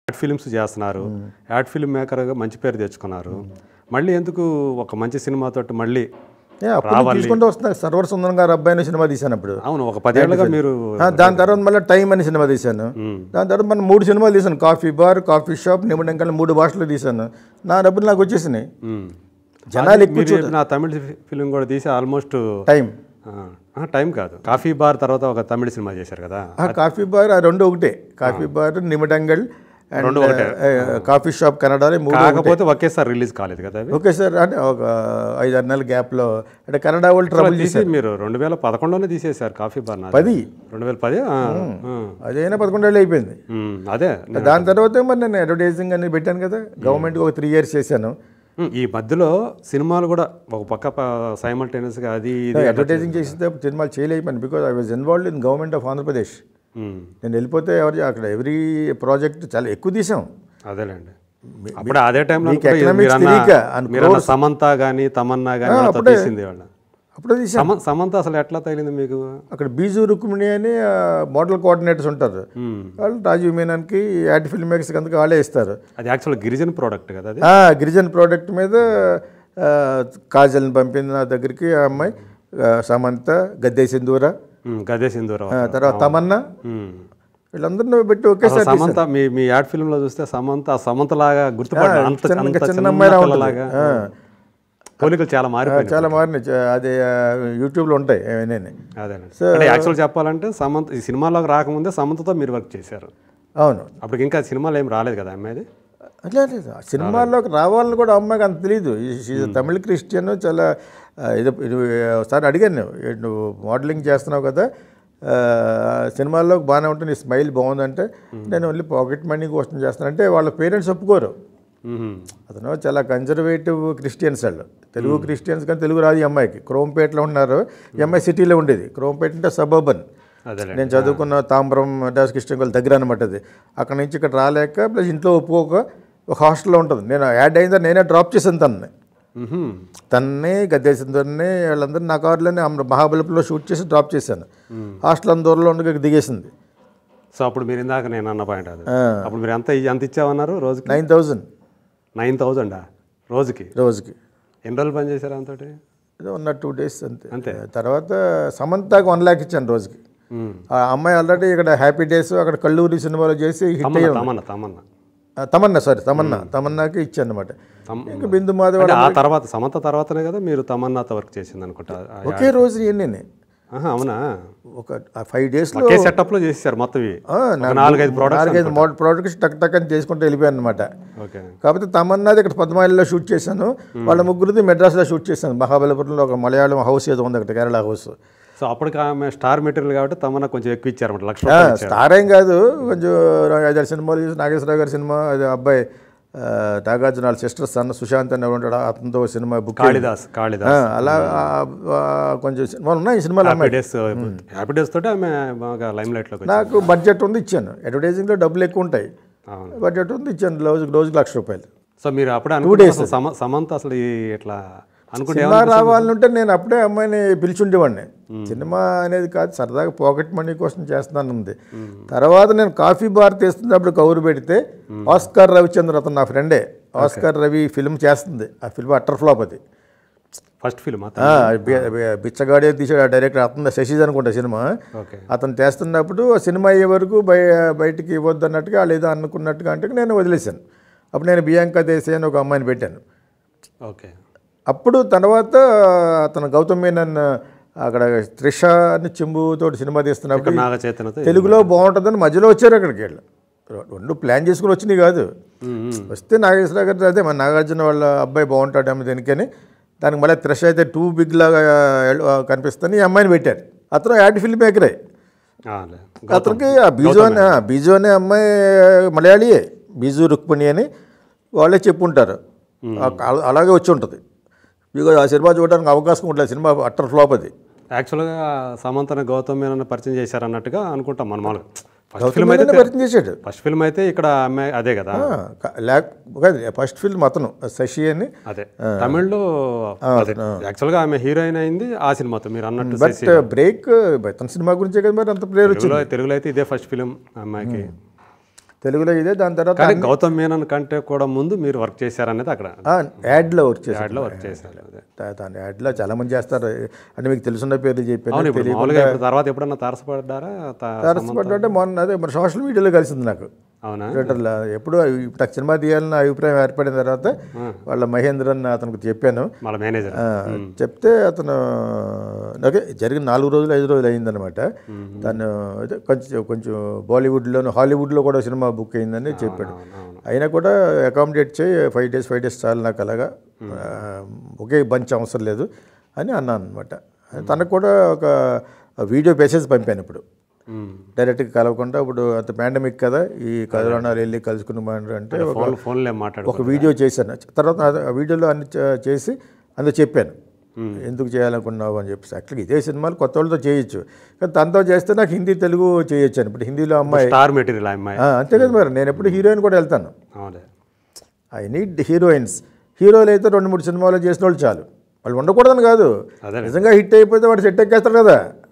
Add films చేస్తున్నారు ad film మేకర్గా మంచి పేరు తెచ్చుకున్నారు మళ్ళీ ఎందుకు ఒక మంచి సినిమాతోటి మళ్ళీ ఏ, అప్పుడు నుంచి తీసుకుంటూ వస్తున్నా సర్వర్ సుందరం గారు అబ్బాయి అనే సినిమా తీశాను అప్పుడు అవును ఒక పదేళ్ళుగా మీరు ఆ, దాని తర్వాత మళ్ళీ టైం అనే సినిమా తీశాను దాని తర్వాత మనం మూడు సినిమాలు తీశాను coffee bar coffee shop Nimidangal మూడు భాషలు తీశాను నా డబ్బులు నాకు వచ్చేసినాయి మ్మ్. జనాలు ఎక్కువ మీరు నా తమిళ ఫిలిం కూడా తీసి ఆల్మోస్ట్ టైం టైం కాదు కాఫీ బార్ తర్వాత ఒక తమిళ సినిమా చేశారు కదా ఆ కాఫీ బార్ ఆ రెండు ఒకటే coffee bar Nimidangal and coffee shop కన్నడలో మూడు కాకపోతే ఒకేసారి రిలీజ్ కాలేదు కదా అవి ఓకే సార్ అంటే ఒక ఐదు ఆరు నెలల గ్యాప్లో అంటే కన్నడ వాళ్ళు ట్రబుల్ తీసి మీరు రెండు వేల పదకొండులోనే తీసేశారు కాఫీ బార్ నాది పది రెండు వేల పది ఆ, ఆ. అదైనా పదకొండేళ్ళు అయిపోయింది మ్మ్. అదే దాని తర్వాత మరి నేను అడ్వర్టైజింగ్ అనేది పెట్టాను కదా గవర్నమెంట్కి ఒక త్రీ ఇయర్స్ చేశాను మ్మ్. ఈ మధ్యలో సినిమాలు కూడా ఒక పక్క సైమల్టేనియస్గా అది ఇది అడ్వర్టైజింగ్ చేసేటప్పుడు సినిమాలు చేయలేకపోయాను because I was involved in government of Andhra Pradesh hmm. నేను వెళ్ళిపోతే ఎవరు అక్కడ ఎవ్రీ ప్రాజెక్ట్ చాలా ఎక్కువ తీసాం అదేలేండి అప్పుడు అదే టైంలో మీకు economics తెలియక and మీరు సమంత కానీ తమన్నా కానీ వాళ్ళతో తీసింది వాళ్ళ అప్పుడే తీసాం సమ సమంత అసలు ఎట్లా తగిలింది మీకు అక్కడ బీజు రుక్మిణి అని మోడల్ కోఆర్డినేటర్స్ ఉంటారు మ్మ్. వాళ్ళు రాజీవ్ మీనాన్కి యాడ్ ఫిల్మ్ మేకర్స్కి అందుకు వాళ్ళే ఇస్తారు అది యాక్చువల్ గిరిజన ప్రోడక్ట్ కదా అది ఆ, గిరిజన్ ప్రోడక్ట్ మీద ఆ, కాజల్ని పంపింది నా దగ్గరికి ఆ అమ్మాయి ఆ, సమంత గద్దె సింధూర మ్మ్. గదే సింధూరం ఆ, తర్వాత తమన్నా మ్మ్. వీళ్ళందరినీ పెట్టి ఒకేసారి సమంత మీ మీ యాడ్ ఫిల్మ్ లో చూస్తే సమంత ఆ సమంత లాగా గుర్తుపడ్డా అంత చిన్న- అంత చిన్న చిన్న అమ్మాయిలా ఉంటుంది. పిల్లలాగా పోలికలు చాలా మారిపోయినాయి చాలా మారినాయి చ- అది ఆ, యూట్యూబ్లో ఉంటాయి ఏమైనా అదేనండి అంటే యాక్చువల్ చెప్పాలంటే సమంత ఈ సినిమాలోకి రాకముందే సమంతతో మీరు వర్క్ చేశారు అవును అప్పటికి ఇంకా సినిమాలు ఏం రాలేదు కదా అమ్మాయిది అట్లా లేదు ఆ సినిమాల్లోకి రావాలని కూడా అమ్మాయికి అంత తెలియదు తమిళ క్రిస్టియన్ చాలా ఆ, ఇది ఇది ఒకసారి అడిగాను నేను, ఏ నువ్వు మోడలింగ్ చేస్తున్నావు కదా ఆ, సినిమాల్లోకి బాగానే ఉంటుంది నీ స్మైల్ బాగుందంటే నేను ఓన్లీ పాకెట్ మనీ కోసం చేస్తాను అంటే వాళ్ళ పేరెంట్స్ ఒప్పుకోరు మ్మ్. అతను చాలా కన్జర్వేటివ్ క్రిస్టియన్స్ వాళ్ళు తెలుగు క్రిస్టియన్స్ కానీ తెలుగు రాదు ఈ అమ్మాయికి క్రోంపేటలో ఉన్నారు ఈ అమ్మాయి సిటీలో ఉండేది క్రోంపేట అంటే సబర్బన్ అదేలే నేను చదువుకున్న తాంబరం మెడ్రాస్ కృష్ణగోల్ దగ్గర అనమాట అది అక్కడ నుంచి ఇక్కడ రాలేక ప్లస్ ఇంట్లో ఒప్పుకోక ఒక హాస్టల్లో ఉంటుంది నేను యాడ్ అయిందా నేనే డ్రాప్ చేశాను తనని మ్మ్. తన్నే గద్దేసిందరిని వాళ్ళందరూ నా కారులోనే అమ్మ- మహాబలిపురంలో షూట్ చేసి డ్రాప్ చేశాను హాస్టల్ అంత దూరంలో ఉండగా దిగేసింది సో అప్పుడు మీరు ఇందాక నేను అన్న పాయింట్ అది ఆ. అప్పుడు మీరు ఎంత ఎంత ఇచ్చామన్నారు రోజుకి నైన్ థౌజండ్ నైన్ థౌజండా రోజుకి రోజుకి ఎన్ని రోజులు పని చేశారు అంతటి ఏదో ఉన్న టూ డేస్ అంతే అంతే. తర్వాత సమంతకు వన్ ల్యాక్ ఇచ్చాను రోజుకి మ్మ్. ఆ అమ్మాయి ఆల్రెడీ ఇక్కడ హ్యాపీ డేస్ అక్కడ కల్లూరి సినిమాలో చేసి హిట్ తమన్నా అయ్యాను తమన్నా తమన్నా తమన్నా సారీ తమన్నా తమన్నాకి ఇచ్చాను అనమాట తమ్- ఇంకా బిందు మాధవ్ అంటే ఆ తర్వాత సమంత తర్వాతనే కదా మీరు తమన్నాతో వర్క్ చేసింది అనుకుంటా ఆ- ఒకే రోజు ఎన్ని ఆహా, అవునా ఒక ఫైవ్ డేస్లో ఒకే సెటప్ లో చేసేసారు మొత్తం ఇవి ఒక నాలుగైదు ప్రోడక్ట్స్ నాలుగైదు మోడల్ ప్రోడక్ట్స్ టక్ టక్ అని చేసుకుంటూ వెళ్ళిపోయాను అనమాట ఓకే కాకపోతే తమన్నాది ఇక్కడ పద్మాయిల్లో షూట్ చేశాను వాళ్ళ ముగ్గురిది మెడ్రాస్లో షూట్ చేశాను మహాబలిపురంలో ఒక మలయాళం హౌస్ ఏదో ఉంది అక్కడ కేరళ హౌస్ సో అప్పటికి ఆమె స్టార్ మెటీరియల్ కాబట్టి తమన్నా కొంచెం ఎక్కువ ఇచ్చారన్నమాట లక్ష రూపాయలు ఇచ్చారు స్టార్ ఏం కాదు కొంచెం ఐదారు సినిమాలు చేసి నాగేశ్వరరావు గారి సినిమా అది అబ్బాయి ఆ, నాగార్జున వాళ్ళ సిస్టర్ సన్న సుశాంత్ అని ఉంటాడు అతనితో సినిమా బుక్ కాళిదాస్ కాళిదాస్ అలా ఆ, ఆ, కొంచెం సినిమాలు ఉన్నాయి ఈ సినిమాలు హ్యాపీ డేస్ హ్యాపీ డేస్ తోటి ఆమె బాగా లైమ్ లైట్ లోకి వచ్చింది నాకు బడ్జెట్ ఉంది ఇచ్చాను అడ్వర్టైజింగ్లో డబ్బులు ఎక్కువ ఉంటాయి అవును బడ్జెట్ ఉంది ఇచ్చాను రోజుకి రోజుకి లక్ష రూపాయలు సో మీరు అప్పుడే అనుకుంటే అసలు సమ- సమంత అసలు ఈ ఇట్లా అనుకుంటే సినిమా రావాలంటే నేను అప్పుడే అమ్మాయిని పిలిచుండేవాడిని సినిమా అనేది కాదు సరదాగా పాకెట్ మనీ కోసం చేస్తున్నాను ఉంది తర్వాత నేను కాఫీ బార్ తీస్తున్నప్పుడు కౌరు పెడితే ఆస్కార్ రవిచంద్ర అతను నా ఫ్రెండే ఆస్కార్ రవి ఫిల్మ్ చేస్తుంది ఆ ఫిల్మ్ అట్టర్ ఫ్లాప్ అది ఫస్ట్ ఫిల్మ్ ఆ, బి- బి- బిచ్చగాడే తీసాడు ఆ డైరెక్టర్ అతను శశిజ్ అనుకుంటా సినిమా ఓకే అతను చేస్తున్నప్పుడు ఆ సినిమా అయ్యే వరకు బయ బయటికి ఇవ్వద్దు అన్నట్టుగా వాళ్ళు ఏదో అనుకున్నట్టుగా అంటే నేను వదిలేశాను అప్పుడు నేను బియాంక దేశాయ్ అని ఒక అమ్మాయిని పెట్టాను ఓకే అప్పుడు తర్వాత అతను గౌతమ్ మేనన్ అక్కడ త్రిష అని చెంబుతోటి సినిమా తీస్తున్నప్పుడు నాగ చైతన్యతో తెలుగులో బాగుంటుందని మధ్యలో వచ్చారు అక్కడికి వీళ్ళు రెండు ప్లాన్ చేసుకుని వచ్చినాయి కాదు వస్తే నాగేశ్వర గారు అదే మన నాగార్జున వాళ్ళ అబ్బాయి బాగుంటాడేమో దీనికని దానికి మళ్ళీ త్రిష అయితే టూ బిగ్ లాగా ఎల్- కనిపిస్తుంది ఈ అమ్మాయిని పెట్టారు అతను యాడ్ ఫిల్మ్ మేకరే ఆ, లే. అతనికి ఆ బీజు అనే ఆ బీజు అనే అమ్మాయి మలయాళీయే బీజు రుక్మిణి అని వాళ్ళే చెప్పుంటారు ఆ- అలా- అలాగే వచ్చి ఉంటుంది బికాజ్ ఆ సినిమా చూడడానికి అవకాశం ఉండలేదు సినిమా అట్టర్ ఫ్లాప్ అది యాక్చువల్గా సమంతన గౌతమ్ మీనన్ పరిచయం చేశారు అన్నట్టుగా అనుకుంటాం మనం మామూలుగా ఫస్ట్ ఫిల్మ్ అయితే గౌతమ్ పరిచయం చేశాడు ఫస్ట్ ఫిల్మ్ అయితే ఇక్కడ అమ్మాయి అదే కదా ఆ, క- లేక ఫస్ట్ ఫిల్మ్ అతను శశి అని అదే తమిళ్లో అదే యాక్చువల్గా ఆమె హీరోయిన్ అయింది ఆ సినిమాతో మీరు అన్నట్టు బట్ బ్రేక్ అతని సినిమా గురించే కదా మరి అంత ప్రేరు వచ్చింది తెలుగులో తెలుగులో అయితే ఇదే ఫస్ట్ ఫిలిం అమ్మాయికి తెలుగులో ఇదే దాని తర్వాత కానీ గౌతమ్ మేనన్ కంటే కూడా ముందు మీరు వర్క్ చేశారనేది అక్కడ ఆ, యాడ్లో వర్క్ చేశాను యాడ్లో వర్క్ చేశారు అదే. దా- దాని యాడ్లో చాలా మంది చేస్తారు అంటే మీకు తెలుసున్న పేర్లు చెప్పాను అవును ఇప్పుడు మామూలుగా ఇప్పుడు తర్వాత ఎప్పుడన్నా తారసపడ్డారా తా- తరచుపడ్డ అంటే మొన్న అదే మరి సోషల్ మీడియాలో కలిసింది నాకు అవునా ట్విట్టర్లో ఎప్పుడు ఇప్పుడు నాకు సినిమా తీయాలన్న అభిప్రాయం ఏర్పడిన తర్వాత వాళ్ళ మహేంద్రన్ అతనికి చెప్పాను వాళ్ళ మేనేజర్ ఆ, చెప్తే అతను ఓకే జరిగిన నాలుగు రోజులు ఐదు రోజులు అయిందనమాట తను అదే కొంచెం కొంచెం బాలీవుడ్లోను హాలీవుడ్లో కూడా సినిమా బుక్ అయిందని చెప్పాడు అయినా కూడా అకామిడేట్ చేయి ఫైవ్ డేస్ ఫైవ్ డేస్ చాలు నాకు అలాగా ఆ, ఒకే బంచ్ అవసరం లేదు అని అన్నాను అనమాట తనకు కూడా ఒక వీడియో మెసేజ్ పంపాను ఇప్పుడు మ్మ్. డైరెక్ట్గా కలవకుండా ఇప్పుడు అంత పాండమిక్ కదా ఈ కరోనాలు వెళ్ళి కలుసుకున్నామంటారు అంటే ఒక ఫోన్ ఫోన్లే మాట్లాడు ఒక వీడియో చేశాను తర్వాత ఆ- ఆ వీడియోలో అన్ని చే- చేసి అందులో చెప్పాను ఎందుకు చేయాలనుకున్నావు అని చెప్పేసి యాక్చువల్గా ఇదే సినిమాలు కొత్త వాళ్ళతో చేయొచ్చు కానీ తనతో చేస్తే నాకు హిందీ తెలుగు చేయొచ్చు అని ఇప్పుడు హిందీలో అమ్మాయి స్టార్ మెటీరియల్ ఆ అమ్మాయి ఆ, అంతే కదా మరి నేను ఎప్పుడు హీరోయిన్ కూడా వెళ్తాను అవునే ఐ నీడ్ హీరోయిన్స్ హీరోలు అయితే రెండు మూడు సినిమాలు చేసిన వాళ్ళు చాలు వాళ్ళు ఉండకూడదని కాదు అదే నిజంగా హిట్ అయిపోతే వాడు సెట్ ఎక్కేస్తాడు కదా